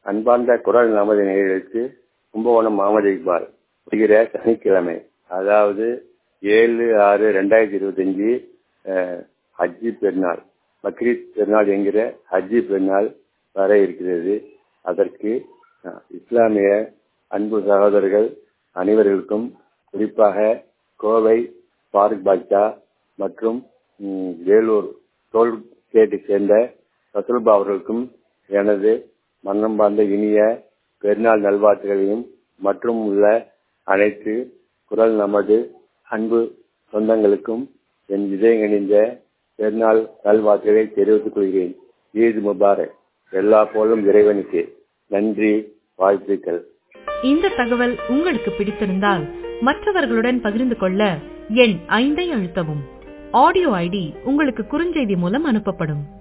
அன்பார்ந்த குரல் நமது நேயர்களுக்கு கும்பகோணம் முகமது இக்பால் வருகிற சனிக்கிழமை அதாவது ஏழு ஆறு ரெண்டாயிரத்தி இருபத்தஞ்சு ஹஜ்ஜி பெருநாள் பக்ரீத் பெருநாள் என்கிற ஹஜ்ஜி பெருநாள் வர இருக்கிறது அதற்கு இஸ்லாமிய அன்பு சகோதரர்கள் அனைவர்களுக்கும் குறிப்பாக கோவை பாரூக் பாட்ஷா மற்றும் வேலூர் டோல் கேட்டை சேர்ந்த ரசூல்பா அவர்களுக்கும் எனது மன்னம் பார்ந்த இனிய பெருநாள் நல்வாழ்த்துகளையும் மற்றும் உள்ள அனைத்து குரல் நமது அன்பு சொந்தங்களுக்கும் என் இதயங்கணிந்த பெருநாள் நல்வாழ்த்துகளை தெரிவித்துக் கொள்கிறேன் ஈத் முபாரக் எல்லா போலும் இறைவனுக்கு நன்றி வாழ்த்துக்கள் இந்த தகவல் உங்களுக்கு பிடித்திருந்தால் மற்றவர்களுடன் பகிர்ந்து கொள்ள எண் ஐந்தை அழுத்தவும் ஆடியோ ஐடி உங்களுக்கு குறுஞ்செய்தி மூலம் அனுப்பப்படும்